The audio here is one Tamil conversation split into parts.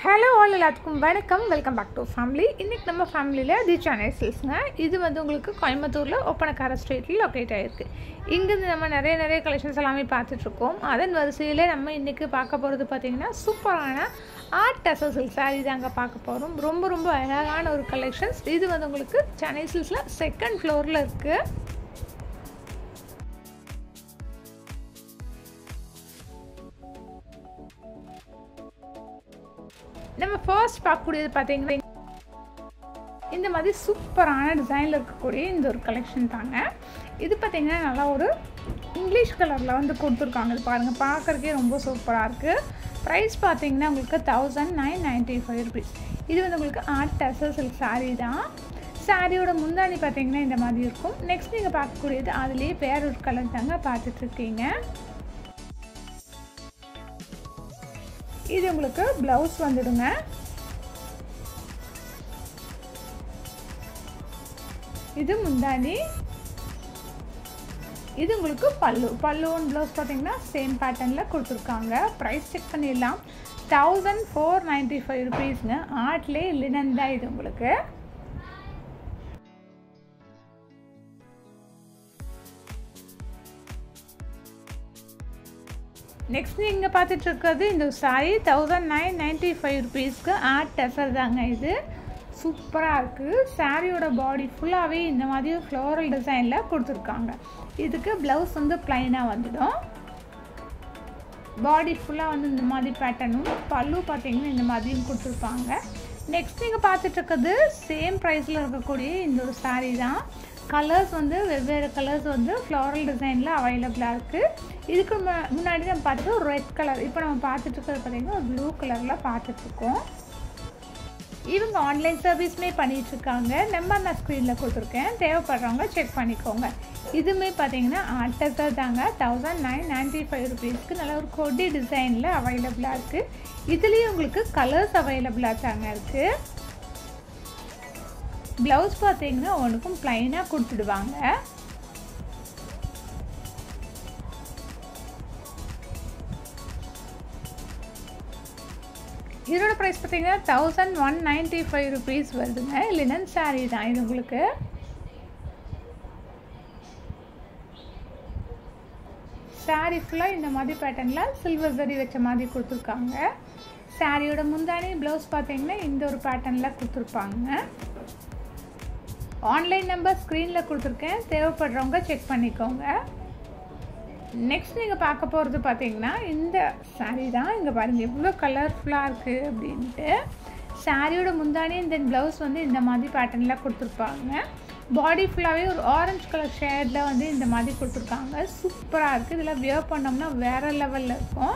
ஹலோ ஆல் எல்லாத்துக்கும் வணக்கம் வெல்கம் பேக் டு ஃபேமிலி இன்றைக்கி நம்ம ஃபேமிலியில் தி சென்னை சில்ஸ்ங்க இது வந்து உங்களுக்கு கோயம்புத்தூரில் ஒப்பனக்கார ஸ்ட்ரீட்டில் லொக்கேட் ஆகிருக்கு இங்கேருந்து நம்ம நிறைய நிறைய கலெக்ஷன்ஸ் எல்லாமே பார்த்துட்ருக்கோம் அதன் வரிசையில் நம்ம இன்றைக்கி பார்க்க போகிறது பார்த்திங்கன்னா சூப்பரான ஆர்ட் டசல் சில்க் சாரீ தாங்க பார்க்க போகிறோம் ரொம்ப ரொம்ப அழகான ஒரு கலெக்ஷன்ஸ் இது வந்து உங்களுக்கு சென்னை சில்ஸில் செகண்ட் ஃப்ளோரில் இருக்குது நம்ம ஃபர்ஸ்ட் பார்க்கக்கூடியது பார்த்தீங்கன்னா இந்த மாதிரி சூப்பரான டிசைனில் இருக்கக்கூடிய இந்த ஒரு கலெக்ஷன் தாங்க இது பார்த்தீங்கன்னா நல்லா ஒரு இங்கிலீஷ் கலரில் வந்து கொடுத்துருக்காங்க இது பாருங்கள் பார்க்குறக்கே ரொம்ப சூப்பராக இருக்குது ப்ரைஸ் பார்த்தீங்கன்னா உங்களுக்கு thousand nine ninety five rupees இது வந்து உங்களுக்கு ஆர்ட் டசல் சில்க் சாரீ தான் சாரியோட முந்தாணி பார்த்தீங்கன்னா இந்த மாதிரி இருக்கும் நெக்ஸ்ட் நீங்கள் பார்க்கக்கூடியது அதுலேயே வேற ஒரு கலர் தாங்க பார்த்துட்ருக்கீங்க இது உங்களுக்கு ப்ளவுஸ் வந்துடுங்க இது முந்தாணி இது உங்களுக்கு பல்லு பல்லுவன் ப்ளவுஸ் பார்த்தீங்கன்னா சேம் பேட்டர்னில் கொடுத்துருக்காங்க ப்ரைஸ் செக் பண்ணிடலாம் தௌசண்ட் ஃபோர் நைன்ட்டி ஃபைவ் ருபீஸ்ங்க ஆர்ட்லே லினன் தான் இது உங்களுக்கு நெக்ஸ்ட் நீங்கள் பார்த்துட்டு இருக்கிறது இந்த sari thousand nine ninety five ருபீஸ்க்கு ஆர்ட் டெசர் தாங்க இது சூப்பராக இருக்குது சாரியோட பாடி ஃபுல்லாகவே இந்த மாதிரி ஃப்ளோரல் டிசைனில் கொடுத்துருக்காங்க இதுக்கு ப்ளவுஸ் வந்து ப்ளைனாக வந்துடும் பாடி ஃபுல்லாக வந்து இந்த மாதிரி பேட்டர்னும் பல்லு பார்த்தீங்கன்னா இந்த மாதிரியும் கொடுத்துருப்பாங்க நெக்ஸ்ட் நீங்கள் பார்த்துட்டு இருக்கிறது சேம் ப்ரைஸில் இருக்கக்கூடிய இந்த ஒரு சாரீ தான் கலர்ஸ் வந்து வெவ்வேறு கலர்ஸ் வந்து ஃப்ளாரல் டிசைனில் அவைலபிளாக இருக்குது இதுக்கு முன்னாடி நம்ம பார்த்துட்டு ஒரு ரெட் கலர் இப்போ நம்ம பார்த்துட்டு இருக்கிறது பார்த்திங்கன்னா ஒரு ப்ளூ கலரில் பார்த்துட்ருக்கோம் இவங்க ஆன்லைன் சர்வீஸுமே பண்ணிகிட்ருக்காங்க நம்பர் நான் ஸ்க்ரீனில் கொடுத்துருக்கேன் தேவைப்படுறவங்க செக் பண்ணிக்கோங்க இதுவுமே பார்த்தீங்கன்னா ஆர்டஸாக தாங்க தௌசண்ட் நைன் நைன்ட்டி ஃபைவ் ருபீஸ்க்கு நல்ல ஒரு கொடி டிசைனில் அவைலபிளாக இருக்குது இதுலேயும் உங்களுக்கு கலர்ஸ் அவைலபிளாக தாங்க இருக்குது ப்ளவுஸ் பார்த்தீங்கன்னா ஒன்றுக்கும் ப்ளைனாக கொடுத்துடுவாங்க இதோட ப்ரைஸ் பார்த்தீங்கன்னா thousand one ninety five rupees வருதுங்க லினன் சாரீ தான் இது உங்களுக்கு சாரீ ஃபுல்லாக இந்த மாதிரி பேட்டர்னில் சில்வர் ஜரி வச்ச மாதிரி கொடுத்துருக்காங்க சாரியோட முந்தானி ப்ளவுஸ் பார்த்தீங்கன்னா இந்த ஒரு பேட்டர்னில் கொடுத்துருப்பாங்க ஆன்லைன் நம்பர் ஸ்க்ரீனில் கொடுத்துருக்கேன் தேவைப்படுறவங்க செக் பண்ணிக்கோங்க நெக்ஸ்ட் நீங்கள் பார்க்க போகிறது பார்த்தீங்கன்னா இந்த சாரீ தான் இங்கே பாருங்கள் எவ்வளோ கலர்ஃபுல்லாக இருக்குது அப்படின்ட்டு சாரியோட முந்தானி தென் ப்ளவுஸ் வந்து இந்த மாதிரி பேட்டர்னில் கொடுத்துருப்பாங்க பாடி ஃபுல்லாகவே ஒரு ஆரஞ்சு கலர் ஷேடில் வந்து இந்த மாதிரி கொடுத்துருக்காங்க சூப்பராக இருக்குது இதில் வியர் பண்ணோம்னா வேறு லெவலில் இருக்கும்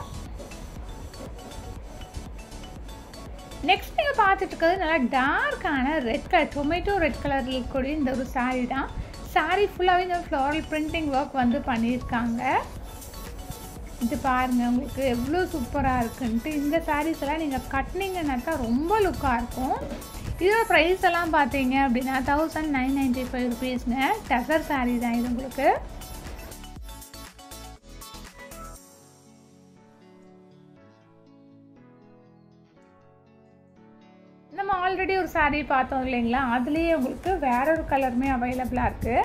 நெக்ஸ்ட் நீங்கள் பார்த்துட்டு இருக்கிறது நல்லா டார்க்கான ரெட் கலர் டொமேட்டோ ரெட் கலரில் இருக்கக்கூடிய இந்த ஒரு சாரீ தான் சாரீ ஃபுல்லாகவே இந்த ஃப்ளோரல் பிரிண்டிங் ஒர்க் வந்து பண்ணியிருக்காங்க இது பாருங்கள் உங்களுக்கு எவ்வளோ சூப்பராக இருக்குன்ட்டு இந்த சாரீஸ் எல்லாம் நீங்கள் கட்டினீங்கன்னா தான் ரொம்ப லுக்காக இருக்கும் இதோட ப்ரைஸ் எல்லாம் பார்த்தீங்க அப்படின்னா தௌசண்ட் நைன் நைன்ட்டி ஃபைவ் ருபீஸ்ங்க டசர் சாரீ தான் இது உங்களுக்கு நம்ம ஆல்ரெடி ஒரு சாரீ பார்த்தோம் இல்லைங்களா அதுலேயே உங்களுக்கு வேற ஒரு கலருமே அவைலபிளாக இருக்குது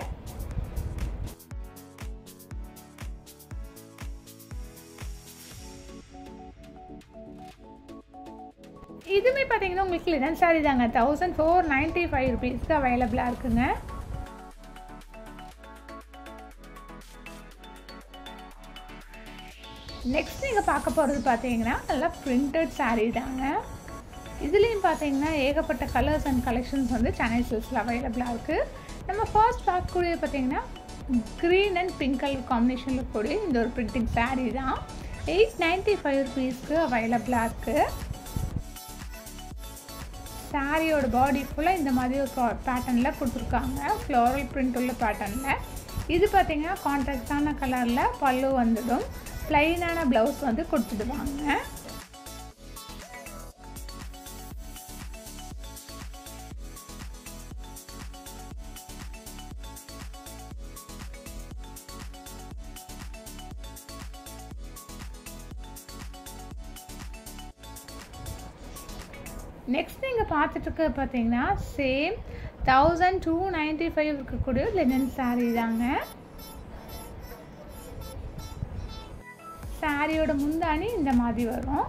இதுவுமே பார்த்தீங்கன்னா உங்களுக்கு லினன் சாரீ தாங்க தௌசண்ட் ஃபோர் நைன்ட்டி ஃபைவ் ருபீஸ்க்கு அவைலபிளாக இருக்குங்க நெக்ஸ்ட் நீங்கள் பார்க்க போகிறது பார்த்தீங்கன்னா நல்லா பிரிண்டட் சாரீ தாங்க இதுலேயும் பார்த்தீங்கன்னா ஏகப்பட்ட கலர்ஸ் அண்ட் கலெக்ஷன்ஸ் வந்து சென்னை சில்ஸில் அவைலபிளாக இருக்குது நம்ம ஃபர்ஸ்ட் பார்க்கக்கூடியது பார்த்தீங்கன்னா க்ரீன் அண்ட் பிங்க் கலர் காம்பினேஷனில் கூடிய இந்த ஒரு பிரிண்டிங் சாரீ தான் எயிட் நைன்ட்டி ஃபைவ் ருபீஸ்க்கு அவைலபிளாக இருக்குது சாரியோட பாடி ஃபுல்லாக இந்த மாதிரி ஒரு பேட்டர்னில் கொடுத்துருக்காங்க ஃப்ளோரல் பிரிண்ட் உள்ள பேட்டர்னில் இது பார்த்திங்கன்னா கான்ட்ராக்டான கலரில் பல்லு வந்துடும் ப்ளைனான ப்ளவுஸ் வந்து கொடுத்துடுவாங்க நெக்ஸ்ட் நீங்கள் பார்த்துட்டு பார்த்தீங்கன்னா same thousand two ninety five இருக்கக்கூடிய லினன் saree தாங்க சாரியோட முந்தாணி இந்த மாதிரி வரும்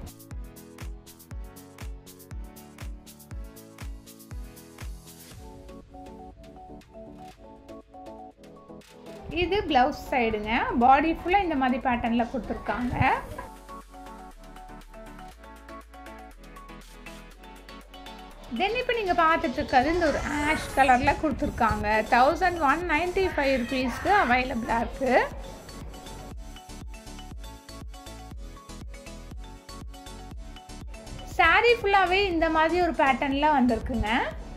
இது பிளவுஸ் சைடுங்க பாடி ஃபுல்லாக இந்த மாதிரி பேட்டர்னில் கொடுத்துருக்காங்க தென் இப்போ நீங்கள் பார்த்துட்டு இருக்கிறது இந்த ஒரு ஆஷ் கலரில் கொடுத்துருக்காங்க தௌசண்ட் ஒன் நைன்ட்டி ஃபைவ் ருபீஸ்க்கு அவைலபிளாக இருக்குது சாரீ ஃபுல்லாகவே இந்த மாதிரி ஒரு பேட்டர்னில் வந்திருக்குங்க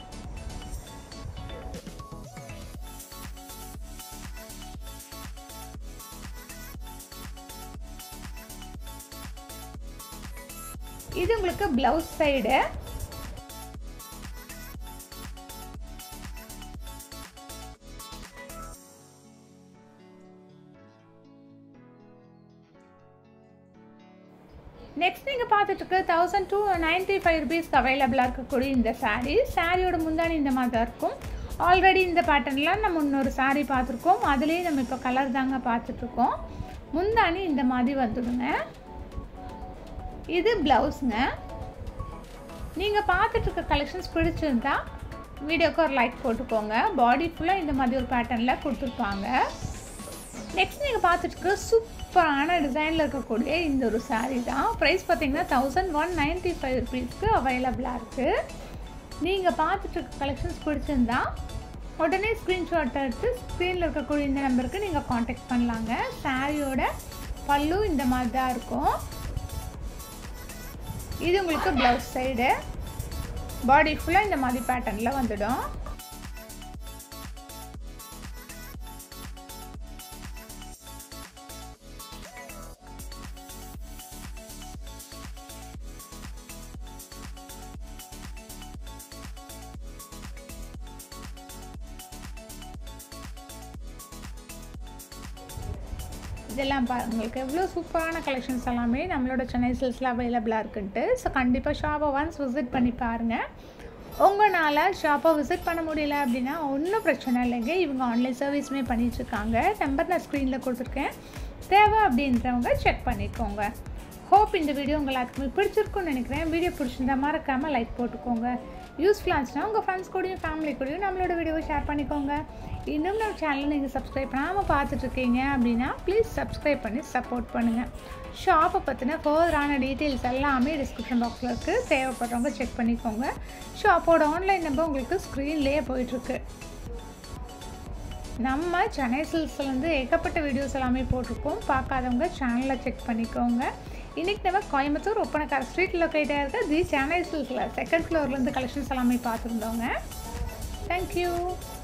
இது உங்களுக்கு பிளவுஸ் சைடு நெக்ஸ்ட் நீங்கள் பார்த்துட்டு இருக்க தௌசண்ட் டூ நைன்ட்டி ஃபைவ் ருபீஸ்க்கு அவைலபிளாக இருக்கக்கூடிய இந்த சாரீ சாரியோட முந்தாணி இந்த மாதிரி தான் இருக்கும் ஆல்ரெடி இந்த பேட்டர்னில் நம்ம இன்னொரு சாரீ பார்த்துருக்கோம் அதுலேயே நம்ம இப்போ கலர் தாங்க பார்த்துட்ருக்கோம் முந்தாணி இந்த மாதிரி வந்துடுங்க இது ப்ளவுஸுங்க நீங்கள் பார்த்துட்டு இருக்க கலெக்ஷன்ஸ் பிடிச்சிருந்தா வீடியோக்கு ஒரு லைக் போட்டுக்கோங்க பாடி ஃபுல்லாக இந்த மாதிரி ஒரு பேட்டர்னில் கொடுத்துருப்பாங்க நெக்ஸ்ட் நீங்கள் பார்த்துட்டு இருக்க சூப்பரான டிசைனில் இருக்கக்கூடிய இந்த ஒரு சாரீ தான் ப்ரைஸ் பார்த்தீங்கன்னா தௌசண்ட் ஒன் நைன்ட்டி ஃபைவ் ருபீஸ்க்கு அவைலபிளாக இருக்குது நீங்கள் பார்த்துட்டு இருக்க கலெக்ஷன்ஸ் பிடிச்சிருந்தா உடனே ஸ்க்ரீன்ஷாட் எடுத்து ஸ்க்ரீனில் இருக்கக்கூடிய இந்த நம்பருக்கு நீங்கள் காண்டாக்ட் பண்ணலாங்க சாரியோட பல்லு இந்த மாதிரி தான் இருக்கும் இது உங்களுக்கு ப்ளவுஸ் சைடு பாடி ஃபுல்லாக இந்த மாதிரி பேட்டர்னில் வந்துடும் இதெல்லாம் பா உங்களுக்கு எவ்வளோ சூப்பரான கலெக்ஷன்ஸ் எல்லாமே நம்மளோட சென்னை சில்ஸில் அவைலபிளாக இருக்குன்ட்டு ஸோ கண்டிப்பாக ஷாப்பை ஒன்ஸ் விசிட் பண்ணி பாருங்கள் உங்களால் ஷாப்பை விசிட் பண்ண முடியல அப்படின்னா ஒன்றும் பிரச்சனை இல்லைங்க இவங்க ஆன்லைன் சர்வீஸுமே பண்ணிகிட்ருக்காங்க நம்பர் நான் ஸ்க்ரீனில் கொடுத்துருக்கேன் தேவை அப்படின்றவங்க செக் பண்ணிக்கோங்க ஹோப் இந்த வீடியோ உங்கள் எல்லாத்துக்குமே பிடிச்சிருக்குன்னு நினைக்கிறேன் வீடியோ பிடிச்சிருந்தா மறக்காமல் லைக் போட்டுக்கோங்க யூஸ்ஃபுல்லாக இருந்துச்சுன்னா உங்கள் ஃப்ரெண்ட்ஸ் கூடயும் ஃபேமிலி கூடயும் நம்மளோட வீடியோவை ஷேர் பண்ணிக்கோங்க இன்னும் நம்ம சேனல் நீங்கள் சப்ஸ்கிரைப் பண்ணாமல் பார்த்துட்ருக்கீங்க அப்படின்னா ப்ளீஸ் சப்ஸ்கிரைப் பண்ணி சப்போர்ட் பண்ணுங்கள் ஷாப்பை பற்றின ஃபர்தரான டீட்டெயில்ஸ் எல்லாமே டிஸ்கிரிப்ஷன் பாக்ஸில் இருக்குது தேவைப்படுறவங்க செக் பண்ணிக்கோங்க ஷாப்போட ஆன்லைன் நம்பர் உங்களுக்கு ஸ்க்ரீன்லேயே போயிட்டுருக்கு நம்ம சென்னை சில்ஸ்லேருந்து ஏகப்பட்ட வீடியோஸ் எல்லாமே போட்டிருக்கோம் பார்க்காதவங்க சேனலில் செக் பண்ணிக்கோங்க இன்றைக்கி நம்ம கோயம்புத்தூர் ஒப்பனக்கார ஸ்ட்ரீட் லொக்கேட்டாக இருக்க தி சென்னை சில்ஸில் செகண்ட் ஃப்ளோர்லேருந்து கலெக்ஷன்ஸ் எல்லாமே பார்த்துருந்தோங்க தேங்க்யூ